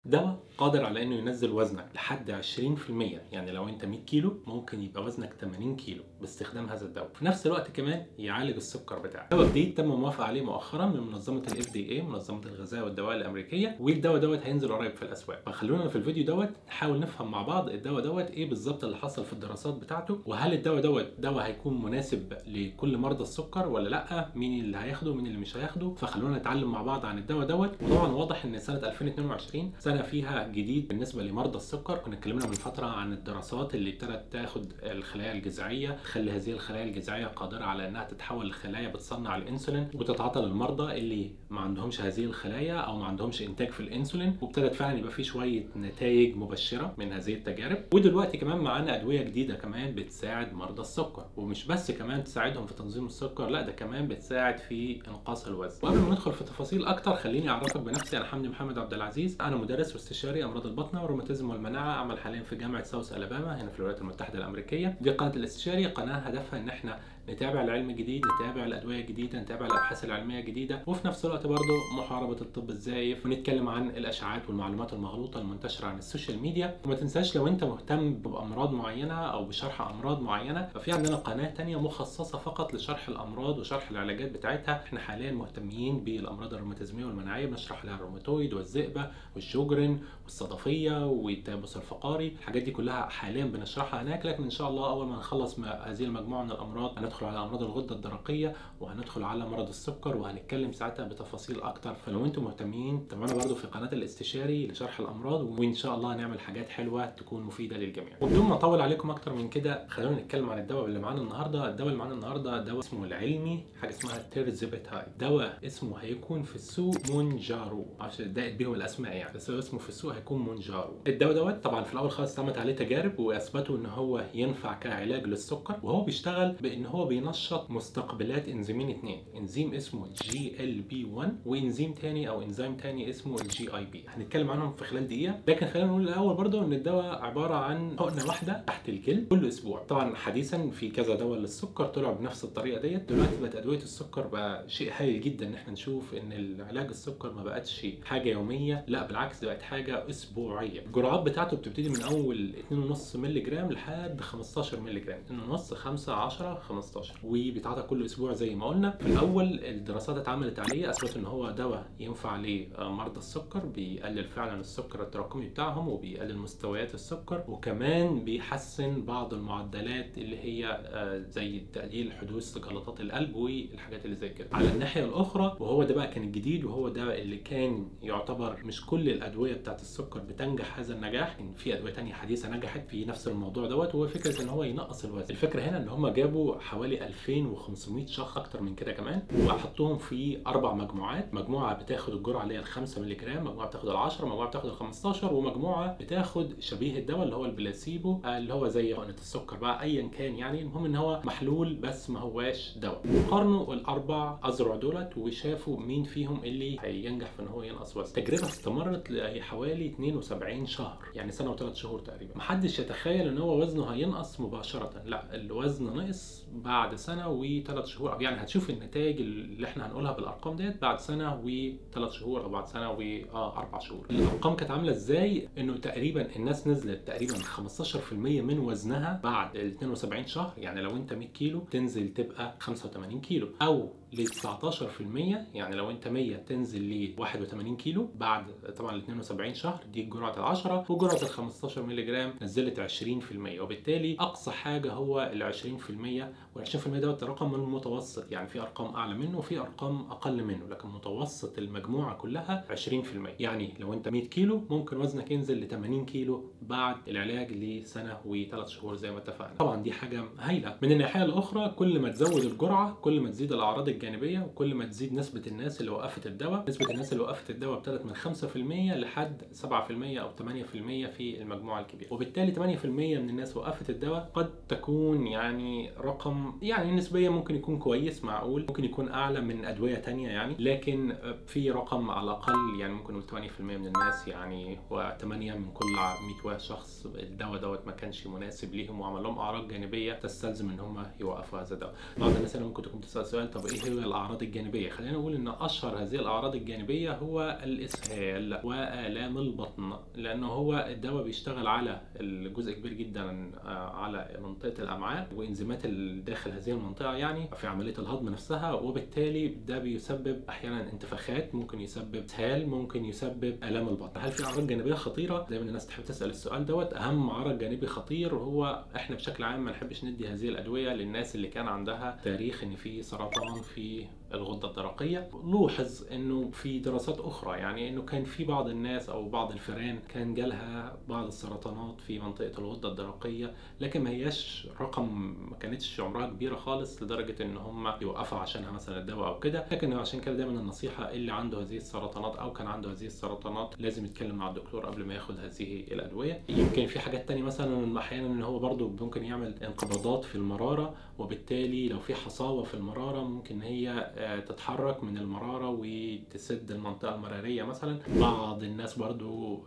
دواء قادر على انه ينزل وزنك لحد 20% يعني لو انت 100 كيلو ممكن يبقى وزنك 80 كيلو باستخدام هذا الدواء في نفس الوقت كمان يعالج السكر بتاعك دواء جديد تم الموافقه عليه مؤخرا من منظمه الاف دي اي منظمه الغذاء والدواء الامريكيه والدواء دوت هينزل قريب في الاسواق فخلونا في الفيديو دوت نحاول نفهم مع بعض الدواء دوت ايه بالظبط اللي حصل في الدراسات بتاعته وهل الدواء دوت دواء هيكون مناسب لكل مرضى السكر ولا لا مين اللي هياخده مين اللي مش هياخده فخلونا نتعلم مع بعض عن الدواء دوت وطبعا واضح ان سنه 2022 سنه فيها جديد بالنسبه لمرضى السكر كنا اتكلمنا من فتره عن الدراسات اللي ابتدت تاخد الخلايا الجذعيه تخلي هذه الخلايا الجذعيه قادره على انها تتحول لخلايا بتصنع الانسولين وتتعاطى للمرضى اللي ما عندهمش هذه الخلايا او ما عندهمش انتاج في الانسولين وابتدت فعلا يبقى في شويه نتائج مبشره من هذه التجارب ودلوقتي كمان معانا ادويه جديده كمان بتساعد مرضى السكر ومش بس كمان تساعدهم في تنظيم السكر لا ده كمان بتساعد في انقاص الوزن وقبل ما ندخل في تفاصيل اكتر خليني اعرفك بنفسي انا حمدي محمد عبد العزيز انا مدرس واستشاري امراض البطنه والروماتيزم والمناعه اعمل حاليا في جامعه ساوث الاباما هنا في الولايات المتحده الامريكيه دي قناه الاستشاري قناه هدفها ان احنا نتابع العلم الجديد نتابع الادويه الجديده نتابع الابحاث العلميه الجديده وفي نفس الوقت برضه محاربه الطب الزايف ونتكلم عن الاشاعات والمعلومات المغلوطه المنتشره عن السوشيال ميديا وما تنساش لو انت مهتم بامراض معينه او بشرح امراض معينه ففي عندنا قناه تانية مخصصه فقط لشرح الامراض وشرح العلاجات بتاعتها احنا حاليا مهتمين بالامراض الروماتيزميه والمناعيه بنشرح لها الروماتويد والذئبه والشوجرن والصدفيه والتيبس الفقاري الحاجات دي كلها حاليا بنشرحها هناك لكن ان شاء الله اول ما نخلص هذه المجموعه من الامراض هندخل على امراض الغده الدرقيه وهندخل على مرض السكر وهنتكلم ساعتها بتفاصيل اكتر فلو انتم مهتمين تابعونا برضو في قناه الاستشاري لشرح الامراض وان شاء الله هنعمل حاجات حلوه تكون مفيده للجميع وبدون ما اطول عليكم اكتر من كده خلونا نتكلم عن الدواء اللي معانا النهارده الدواء اللي معانا النهارده دواء اسمه العلمي حاجه اسمها تيرزيبيتاي دواء اسمه هيكون في السوق مونجارو عشان ده بيهم الاسماء يعني بس هو اسمه في السوق هيكون مونجارو الدواء دوت طبعا في الاول خالص اتعملت عليه تجارب واثبتوا ان هو ينفع كعلاج للسكر وهو بيشتغل بان هو بينشط مستقبلات انزيمين اثنين انزيم اسمه جي ال بي 1 وانزيم تاني او انزيم تاني اسمه الجي اي بي هنتكلم عنهم في خلال دقيقه لكن خلينا نقول الاول برضه ان الدواء عباره عن حقنه واحده تحت الجلد كل اسبوع طبعا حديثا في كذا دواء للسكر طلعوا بنفس الطريقه ديت دلوقتي بقت ادويه السكر بقى شيء هايل جدا ان احنا نشوف ان العلاج السكر ما بقتش حاجه يوميه لا بالعكس دي بقت حاجه اسبوعيه الجرعات بتاعته بتبتدي من اول 2.5 مللي جرام لحد 15 مللي جرام 2.5 5 10 15 وبيتعاطى كل اسبوع زي ما قلنا في الاول الدراسات اتعملت عليه اثبت ان هو دواء ينفع لمرضى السكر بيقلل فعلا السكر التراكمي بتاعهم وبيقلل مستويات السكر وكمان بيحسن بعض المعدلات اللي هي زي تقليل حدوث جلطات القلب والحاجات اللي زي كده على الناحيه الاخرى وهو ده بقى كان الجديد وهو ده اللي كان يعتبر مش كل الادويه بتاعت السكر بتنجح هذا النجاح ان في ادويه تانية حديثه نجحت في نفس الموضوع دوت وهو فكره ان هو ينقص الوزن الفكره هنا ان هم جابوا حوالي 2500 شخص اكتر من كده كمان وحطوهم في اربع مجموعات مجموعه بتاخد الجرعه اللي هي ال 5 مللي جرام مجموعه بتاخد ال 10 مجموعه بتاخد ال 15 ومجموعه بتاخد شبيه الدواء اللي هو البلاسيبو اللي هو زي حقنه السكر بقى ايا كان يعني المهم ان هو محلول بس ما هواش دواء قارنوا الاربع اذرع دولت وشافوا مين فيهم اللي هينجح في ان هو ينقص وزن التجربه استمرت لحوالي 72 شهر يعني سنه وثلاث شهور تقريبا محدش يتخيل ان هو وزنه هينقص مباشره لا الوزن نقص بعد سنه وثلاث شهور او يعني هتشوف النتائج اللي احنا هنقولها بالارقام ديت بعد سنه وثلاث شهور او بعد سنه واربع شهور الارقام كانت عامله ازاي انه تقريبا الناس نزلت تقريبا 15% من وزنها بعد ال 72 شهر يعني لو انت 100 كيلو تنزل تبقى 85 كيلو او ل 19% يعني لو انت 100 تنزل ل 81 كيلو بعد طبعا ال 72 شهر دي جرعه ال 10 وجرعه ال 15 مللي جرام نزلت 20% وبالتالي اقصى حاجه هو ال 20% وال 20% دوت رقم من المتوسط يعني في ارقام اعلى منه وفي ارقام اقل منه لكن متوسط المجموعه كلها 20% يعني لو انت 100 كيلو ممكن وزنك ينزل ل 80 كيلو بعد العلاج لسنه وثلاث شهور زي ما اتفقنا طبعا دي حاجه هايله من الناحيه الاخرى كل ما تزود الجرعه كل ما تزيد الاعراض الجانبيه وكل ما تزيد نسبه الناس اللي وقفت الدواء نسبه الناس اللي وقفت الدواء ابتدت من 5% لحد 7% او 8% في المجموعه الكبيره وبالتالي 8% من الناس وقفت الدواء قد تكون يعني رقم يعني نسبيا ممكن يكون كويس معقول ممكن يكون اعلى من ادويه تانية يعني لكن في رقم على الاقل يعني ممكن نقول 8% من الناس يعني و8 من كل 100 شخص الدواء دوت ما كانش مناسب ليهم وعمل لهم اعراض جانبيه تستلزم ان هم يوقفوا هذا الدواء بعض الناس هنا ممكن تكون تسال سؤال طب ايه هي الاعراض الجانبيه خلينا نقول ان اشهر هذه الاعراض الجانبيه هو الاسهال والام البطن لانه هو الدواء بيشتغل على الجزء كبير جدا على منطقه الامعاء وانزيمات داخل هذه المنطقه يعني في عمليه الهضم نفسها وبالتالي ده بيسبب احيانا انتفاخات ممكن يسبب اسهال ممكن يسبب الام البطن هل في اعراض جانبيه خطيره دايما الناس تحب تسال السؤال دوت اهم عرض جانبي خطير هو احنا بشكل عام ما نحبش ندي هذه الادويه للناس اللي كان عندها تاريخ ان في سرطان في الغده الدرقيه لوحظ انه في دراسات اخرى يعني انه كان في بعض الناس او بعض الفئران كان جالها بعض السرطانات في منطقه الغده الدرقيه لكن ما هياش رقم ما كانتش عمرها كبيره خالص لدرجه ان هم يوقفوا عشانها مثلا الدواء او كده لكن عشان كده دايما النصيحه اللي عنده هذه السرطانات او كان عنده هذه السرطانات لازم يتكلم مع الدكتور قبل ما ياخد هذه الادويه يمكن في حاجات تانية مثلا احيانا ان هو برضو ممكن يعمل انقباضات في المراره وبالتالي لو في حصاوه في المراره ممكن هي تتحرك من المرارة وتسد المنطقة المرارية مثلا بعض الناس برضو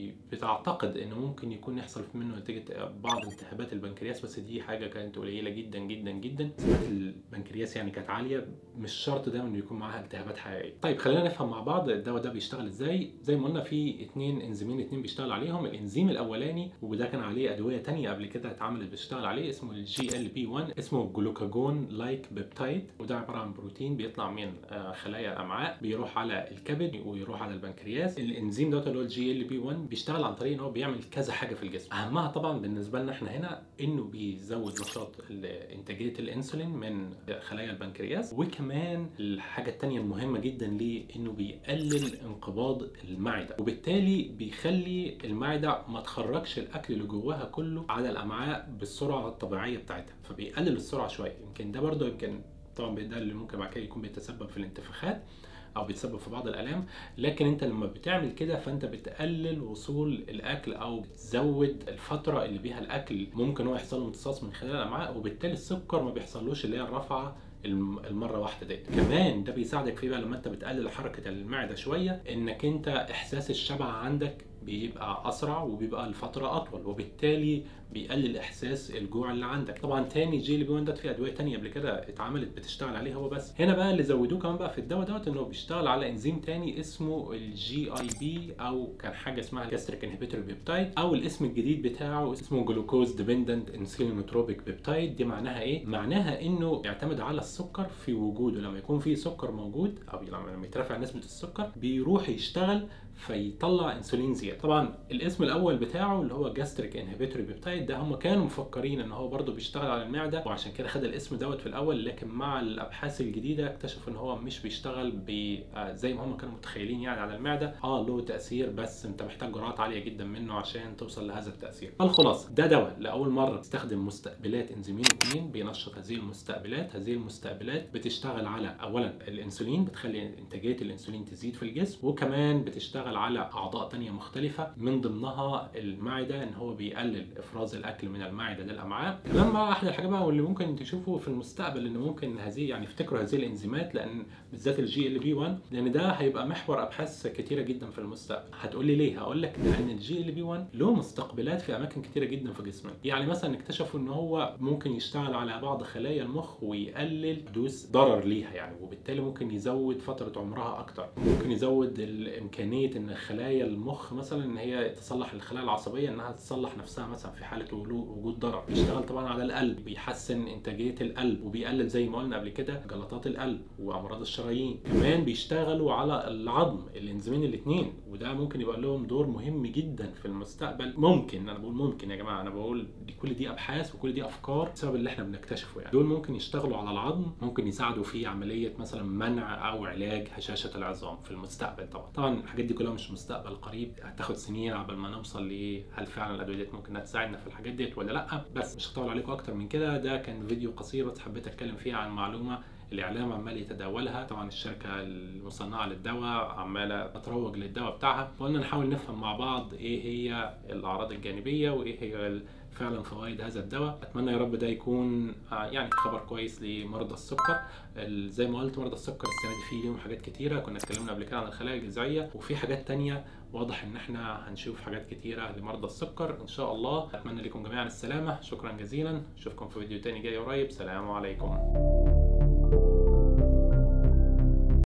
بتعتقد ان ممكن يكون يحصل منه نتيجة بعض التهابات البنكرياس بس دي حاجة كانت قليلة جدا جدا جدا التهابات البنكرياس يعني كانت عالية مش شرط دايما يكون معاها التهابات حقيقية طيب خلينا نفهم مع بعض الدواء ده بيشتغل ازاي زي ما قلنا في اتنين انزيمين اتنين بيشتغل عليهم الانزيم الاولاني وده كان عليه ادوية تانية قبل كده اتعملت بتشتغل عليه اسمه الجي ال بي 1 اسمه جلوكاجون لايك بيبتايد وده عبارة عن بروتين بيطلع من خلايا الامعاء بيروح على الكبد ويروح على البنكرياس الانزيم دوت اللي هو الجي ال بي 1 بيشتغل عن طريق ان هو بيعمل كذا حاجه في الجسم اهمها طبعا بالنسبه لنا احنا هنا انه بيزود نشاط انتاجيه الانسولين من خلايا البنكرياس وكمان الحاجه الثانيه المهمه جدا ليه انه بيقلل انقباض المعده وبالتالي بيخلي المعده ما تخرجش الاكل اللي جواها كله على الامعاء بالسرعه الطبيعيه بتاعتها فبيقلل السرعه شويه يمكن ده برضه يمكن طبعا ده اللي ممكن بعد كده يكون بيتسبب في الانتفاخات او بيتسبب في بعض الالام لكن انت لما بتعمل كده فانت بتقلل وصول الاكل او بتزود الفتره اللي بيها الاكل ممكن هو يحصل له امتصاص من خلال الامعاء وبالتالي السكر ما بيحصلوش اللي هي الرفعه المره واحده ديت كمان ده بيساعدك في بقى لما انت بتقلل حركه المعده شويه انك انت احساس الشبع عندك بيبقى اسرع وبيبقى الفتره اطول وبالتالي بيقلل احساس الجوع اللي عندك طبعا تاني جي اللي بي ده في ادويه تانية قبل كده اتعملت بتشتغل عليه هو بس هنا بقى اللي زودوه كمان بقى في الدواء دوت انه بيشتغل على انزيم تاني اسمه الجي اي بي او كان حاجه اسمها جاستريك انهبيتور بيبتايد او الاسم الجديد بتاعه اسمه جلوكوز ديبندنت انسولينوتروبيك بيبتايد دي معناها ايه معناها انه يعتمد على السكر في وجوده لما يكون في سكر موجود او لما يترفع نسبه السكر بيروح يشتغل فيطلع انسولين زياده طبعا الاسم الاول بتاعه اللي هو جاستريك انهبيتوري بيبتايد ده هم كانوا مفكرين ان هو برده بيشتغل على المعده وعشان كده خد الاسم دوت في الاول لكن مع الابحاث الجديده اكتشفوا ان هو مش بيشتغل ب زي ما هم كانوا متخيلين يعني على المعده اه له تاثير بس انت محتاج جرعات عاليه جدا منه عشان توصل لهذا التاثير فالخلاصه ده دواء لاول مره استخدم مستقبلات انزيمين اثنين بينشط هذه المستقبلات هذه المستقبلات بتشتغل على اولا الانسولين بتخلي انتاجيه الانسولين تزيد في الجسم وكمان بتشتغل على اعضاء تانية مختلفه من ضمنها المعده ان هو بيقلل افراز الاكل من المعده للامعاء كمان بقى احد الحاجات بقى واللي ممكن تشوفه في المستقبل ان ممكن هذه يعني افتكروا هذه الانزيمات لان بالذات الجي ال بي 1 لان ده هيبقى محور ابحاث كتيره جدا في المستقبل هتقول لي ليه هقول لك لان الجي ال بي 1 له مستقبلات في اماكن كتيره جدا في جسمنا يعني مثلا اكتشفوا ان هو ممكن يشتغل على بعض خلايا المخ ويقلل حدوث ضرر ليها يعني وبالتالي ممكن يزود فتره عمرها اكتر ممكن يزود امكانيه ان خلايا المخ مثلا ان هي تصلح الخلايا العصبيه انها تصلح نفسها مثلا في حاله وجود ضرر بيشتغل طبعا على القلب بيحسن انتاجيه القلب وبيقلل زي ما قلنا قبل كده جلطات القلب وامراض الشرايين كمان بيشتغلوا على العظم الانزيمين الاثنين وده ممكن يبقى لهم دور مهم جدا في المستقبل ممكن انا بقول ممكن يا جماعه انا بقول دي كل دي ابحاث وكل دي افكار بسبب اللي احنا بنكتشفه يعني دول ممكن يشتغلوا على العظم ممكن يساعدوا في عمليه مثلا منع او علاج هشاشه العظام في المستقبل طبعا طبعا الحاجات دي كلها مش مستقبل قريب هتاخد سنين قبل ما نوصل ل هل فعلا الادويه ديت ممكن تساعدنا في الحاجات ديت ولا لا بس مش هطول عليكم اكتر من كده ده كان فيديو قصير بس حبيت اتكلم فيه عن معلومه الاعلام عمال يتداولها طبعا الشركه المصنعه للدواء عماله تروج للدواء بتاعها وقلنا نحاول نفهم مع بعض ايه هي الاعراض الجانبيه وايه هي فعلا فوائد هذا الدواء اتمنى يا رب ده يكون يعني خبر كويس لمرضى السكر زي ما قلت مرضى السكر السنه دي في ليهم حاجات كتيره كنا اتكلمنا قبل كده عن الخلايا الجذعيه وفي حاجات تانية واضح ان احنا هنشوف حاجات كتيره لمرضى السكر ان شاء الله اتمنى لكم جميعا السلامه شكرا جزيلا اشوفكم في فيديو تاني جاي قريب سلام عليكم